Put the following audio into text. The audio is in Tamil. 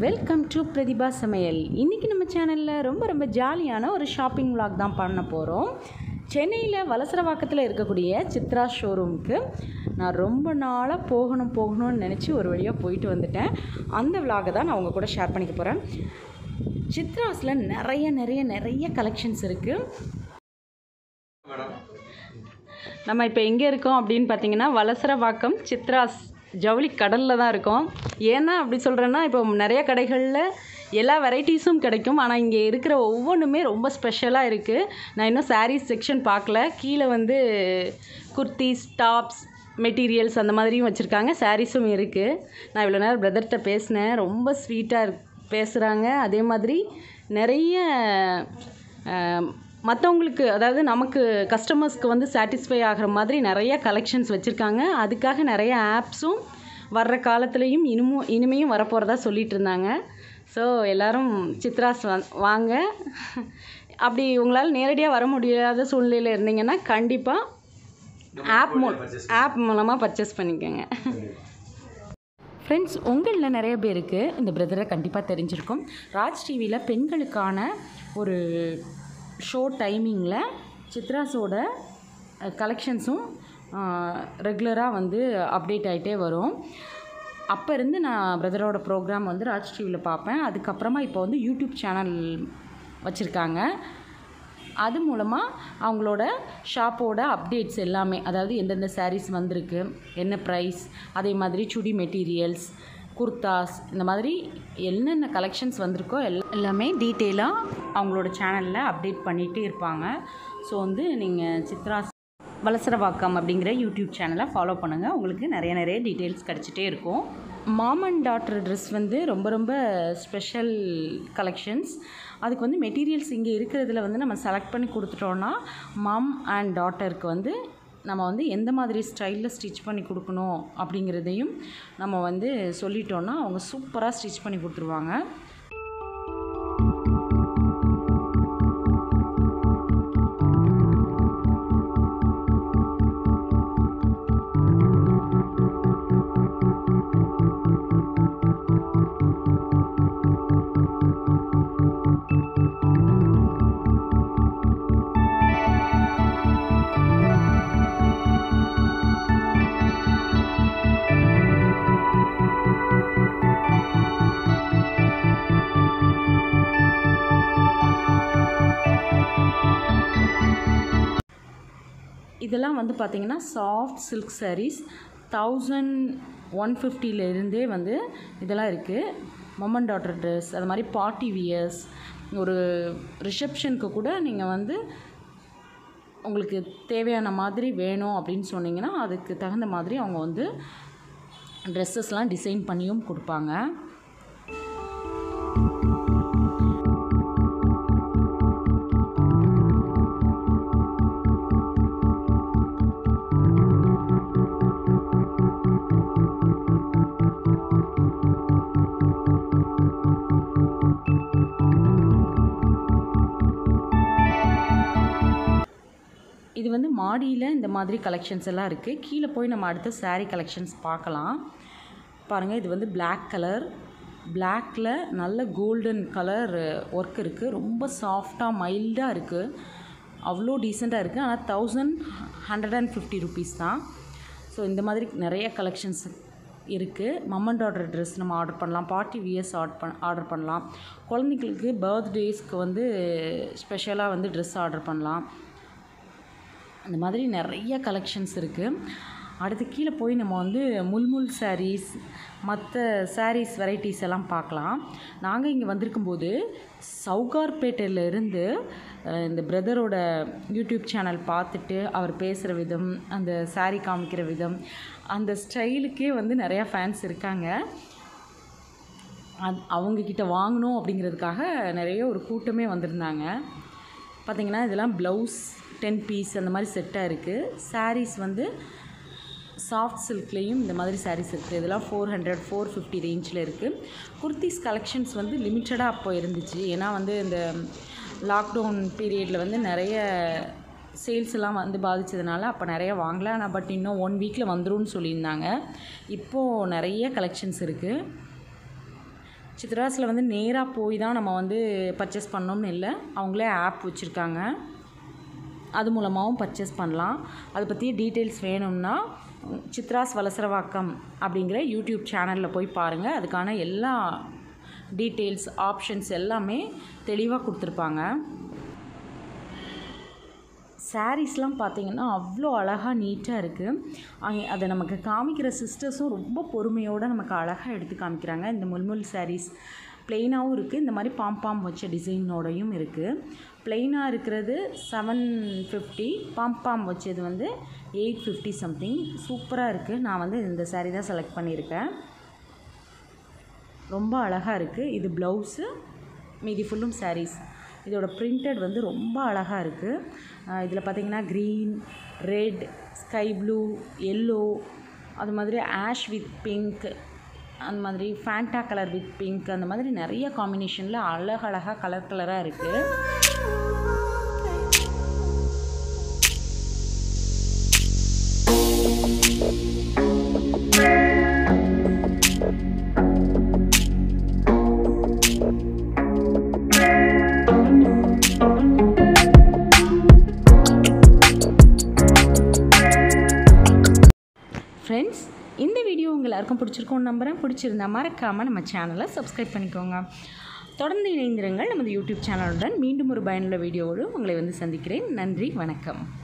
வெல்கம் டு பிரதிபா சமையல் இன்றைக்கி நம்ம சேனலில் ரொம்ப ரொம்ப ஜாலியான ஒரு ஷாப்பிங் vlog தான் பண்ண போகிறோம் சென்னையில் வலசரவாக்கத்தில் இருக்கக்கூடிய சித்ரா ஷோரூமுக்கு நான் ரொம்ப நாளாக போகணும் போகணும்னு நினச்சி ஒரு வழியாக போயிட்டு வந்துட்டேன் அந்த விலாகை தான் நான் உங்கள் கூட ஷேர் பண்ணிக்க போகிறேன் சித்ராஸில் நிறைய நிறைய நிறைய கலெக்ஷன்ஸ் இருக்குது நம்ம இப்போ எங்கே இருக்கோம் அப்படின்னு பார்த்தீங்கன்னா வலசரவாக்கம் சித்ராஸ் ஜவுளி கடலில் தான் இருக்கோம் ஏன்னா அப்படி சொல்கிறேன்னா இப்போ நிறைய கடைகளில் எல்லா வெரைட்டிஸும் கிடைக்கும் ஆனால் இங்கே இருக்கிற ஒவ்வொன்றுமே ரொம்ப ஸ்பெஷலாக இருக்குது நான் இன்னும் சாரீஸ் செக்ஷன் பார்க்கல கீழே வந்து குர்த்திஸ் டாப்ஸ் மெட்டீரியல்ஸ் அந்த மாதிரியும் வச்சுருக்காங்க சாரீஸும் இருக்குது நான் இவ்வளோ நேரம் பிரதர்கிட்ட பேசினேன் ரொம்ப ஸ்வீட்டாக பேசுகிறாங்க அதே மாதிரி நிறைய மற்றவங்களுக்கு அதாவது நமக்கு கஸ்டமர்ஸ்க்கு வந்து சாட்டிஸ்ஃபை ஆகிற மாதிரி நிறைய கலெக்ஷன்ஸ் வச்சுருக்காங்க அதுக்காக நிறைய ஆப்ஸும் வர்ற காலத்துலேயும் இனிமும் இனிமேயும் வரப்போகிறதா சொல்லிட்டு இருந்தாங்க ஸோ எல்லோரும் சித்ராஸ் வந் வாங்க அப்படி உங்களால் நேரடியாக வர முடியாத சூழ்நிலையில் இருந்தீங்கன்னா கண்டிப்பாக ஆப் மூ ஆப் மூலமாக பர்ச்சேஸ் பண்ணிக்கோங்க ஃப்ரெண்ட்ஸ் உங்களில் நிறைய பேருக்கு இந்த பிரதரை கண்டிப்பாக தெரிஞ்சிருக்கும் ராஜ் டிவியில் பெண்களுக்கான ஒரு ஷோ டைமிங்கில் சித்ராஸோட கலெக்ஷன்ஸும் ரெகுலராக வந்து அப்டேட் ஆகிட்டே வரும் அப்போ இருந்து நான் பிரதரோட ப்ரோக்ராம் வந்து ராஜ் டிவியில் பார்ப்பேன் அதுக்கப்புறமா இப்போ வந்து யூடியூப் சேனல் வச்சுருக்காங்க அது மூலமாக அவங்களோட ஷாப்போட அப்டேட்ஸ் எல்லாமே அதாவது எந்தெந்த சாரீஸ் வந்திருக்கு என்ன ப்ரைஸ் அதே மாதிரி சுடி மெட்டீரியல்ஸ் குர்தாஸ் இந்த மாதிரி என்னென்ன கலெக்ஷன்ஸ் வந்திருக்கோ எல் எல்லாமே டீட்டெயிலாக அவங்களோட சேனலில் அப்டேட் பண்ணிகிட்டே இருப்பாங்க ஸோ வந்து நீங்கள் சித்ராஸ் வலசரவாக்கம் அப்படிங்கிற யூடியூப் சேனலை ஃபாலோ பண்ணுங்கள் உங்களுக்கு நிறைய நிறைய டீட்டெயில்ஸ் கிடச்சிட்டே இருக்கும் மாம் அண்ட் டாட்டர் ட்ரெஸ் வந்து ரொம்ப ரொம்ப ஸ்பெஷல் கலெக்ஷன்ஸ் அதுக்கு வந்து மெட்டீரியல்ஸ் இங்கே இருக்கிறதுல வந்து நம்ம செலக்ட் பண்ணி கொடுத்துட்டோன்னா மாம் அண்ட் டாட்டருக்கு வந்து நம்ம வந்து எந்த மாதிரி ஸ்டைலில் ஸ்டிச் பண்ணி கொடுக்கணும் அப்படிங்கிறதையும் நம்ம வந்து சொல்லிட்டோன்னா அவங்க சூப்பராக ஸ்டிச் பண்ணி கொடுத்துருவாங்க இதெல்லாம் வந்து பார்த்திங்கன்னா soft silk sarees thousand one ஃபிஃப்டிலேருந்தே வந்து இதெல்லாம் இருக்குது மொமன் டாட்டர் ட்ரெஸ் அது மாதிரி பார்ட்டி வியர்ஸ் ஒரு ரிசப்ஷனுக்கு கூட நீங்கள் வந்து உங்களுக்கு தேவையான மாதிரி வேணும் அப்படின்னு சொன்னீங்கன்னா அதுக்கு தகுந்த மாதிரி அவங்க வந்து ட்ரெஸ்ஸஸ்லாம் டிசைன் பண்ணியும் கொடுப்பாங்க இது வந்து மாடியில் இந்த மாதிரி கலெக்ஷன்ஸ் எல்லாம் இருக்குது கீழே போய் நம்ம அடுத்த saree கலெக்ஷன்ஸ் பார்க்கலாம் பாருங்கள் இது வந்து Black கலர் பிளாக்கில் நல்ல கோல்டன் கலர் ஒர்க் இருக்குது ரொம்ப சாஃப்டாக மைல்டாக இருக்குது அவ்வளோ டீசெண்டாக இருக்குது ஆனால் thousand hundred and fifty rupees தான் ஸோ இந்த மாதிரி நிறைய கலெக்ஷன்ஸ் இருக்குது மம்மன் டாட்டர் ட்ரெஸ் நம்ம ஆர்டர் பண்ணலாம் பார்ட்டி வியர்ஸ் ஆர்டர் பண் ஆர்டர் பண்ணலாம் குழந்தைங்களுக்கு பர்த்டேஸ்க்கு வந்து ஸ்பெஷலாக வந்து ட்ரெஸ் ஆர்டர் பண்ணலாம் அந்த மாதிரி நிறைய கலெக்ஷன்ஸ் இருக்குது அடுத்து கீழே போய் நம்ம வந்து முல்முல் sarees மற்ற sarees வெரைட்டிஸ் எல்லாம் பார்க்கலாம் நாங்கள் இங்கே வந்திருக்கும்போது சவுகார்பேட்டையில இருந்து அஹ், இந்த பிரதரோட யூடியூப் சேனல் பார்த்துட்டு அவர் பேசுகிற விதம் அந்த saree காமிக்கிற விதம் அந்த ஸ்டைலுக்கே வந்து நிறையா ஃபேன்ஸ் இருக்காங்க அது அவங்கக்கிட்ட வாங்கணும் அப்படிங்கிறதுக்காக நிறைய ஒரு கூட்டமே வந்திருந்தாங்க பார்த்தீங்கன்னா இதெல்லாம் ப்ளவுஸ் டென் பீஸ் அந்த மாதிரி செட்டாக இருக்குது sarees வந்து சாஃப்ட் சில்க்லேயும் இந்த மாதிரி sarees இருக்குது இதெல்லாம் ஃபோர் ஹண்ட்ரட் ஃபோர் ஃபிஃப்டி ரேஞ்சில் இருக்குது குர்த்திஸ் கலெக்ஷன்ஸ் வந்து லிமிட்டடாக அப்போ இருந்துச்சு ஏன்னா வந்து இந்த லாக்டவுன் பீரியடில் வந்து நிறைய சேல்ஸ் எல்லாம் வந்து பாதிச்சதுனால அப்போ நிறைய வாங்கல ஆனால் பட் இன்னும் ஒன் வீக்கில் வந்துரும்னு சொல்லியிருந்தாங்க இப்போது நிறைய கலெக்ஷன்ஸ் இருக்குது சித்ராஸில் வந்து நேராக போய் தான் நம்ம வந்து பர்ச்சேஸ் பண்ணணும்னு இல்லை அவங்களே ஆப் வச்சுருக்காங்க அது மூலமாகவும் பர்ச்சேஸ் பண்ணலாம் அதை பற்றி டீட்டெயில்ஸ் வேணும்னா சித்ராஸ் வலசரவாக்கம் அப்படிங்கிற யூடியூப் சேனலில் போய் பாருங்கள் அதுக்கான எல்லா டீட்டெயில்ஸ் ஆப்ஷன்ஸ் எல்லாமே தெளிவாக கொடுத்துருப்பாங்க சாரீஸ்லாம் பார்த்தீங்கன்னா அவ்வளோ அழகாக நீட்டாக இருக்குது அங்கே அதை நமக்கு காமிக்கிற சிஸ்டர்ஸும் ரொம்ப பொறுமையோடு நமக்கு அழகாக எடுத்து காமிக்கிறாங்க இந்த முல்முல் சாரீஸ் ப்ளெயினாகவும் இருக்குது இந்த மாதிரி பாம் பாம் வச்ச டிசைனோடையும் இருக்குது ப்ளெயினாக இருக்கிறது செவன் ஃபிஃப்டி பாம் பாம் வச்சது வந்து எயிட் ஃபிஃப்டி சம்திங் சூப்பராக இருக்குது நான் வந்து இந்த saree தான் செலக்ட் பண்ணியிருக்கேன் ரொம்ப அழகாக இருக்குது இது ப்ளவுஸு மீதி ஃபுல்லும் sarees இதோட பிரிண்டட் வந்து ரொம்ப அழகாக இருக்குது இதில் பார்த்தீங்கன்னா green red sky blue yellow அது மாதிரி ஆஷ் வித் பிங்க் அந்த மாதிரி ஃபேண்டா கலர் வித் பிங்க் அந்த மாதிரி நிறைய காம்பினேஷனில் அழகழகாக கலர் கலராக இருக்குது ஃப்ரெண்ட்ஸ் இந்த வீடியோ உங்கள் எல்லாருக்கும் பிடிச்சிருக்கோன்னு நம்புகிறேன் பிடிச்சிருந்தா மறக்காமல் நம்ம சேனலை சப்ஸ்கிரைப் பண்ணிக்கோங்க தொடர்ந்து இணைந்திருங்கள் நமது யூடியூப் சேனலுடன் மீண்டும் ஒரு பயனுள்ள வீடியோவோடு உங்களை வந்து சந்திக்கிறேன் நன்றி வணக்கம்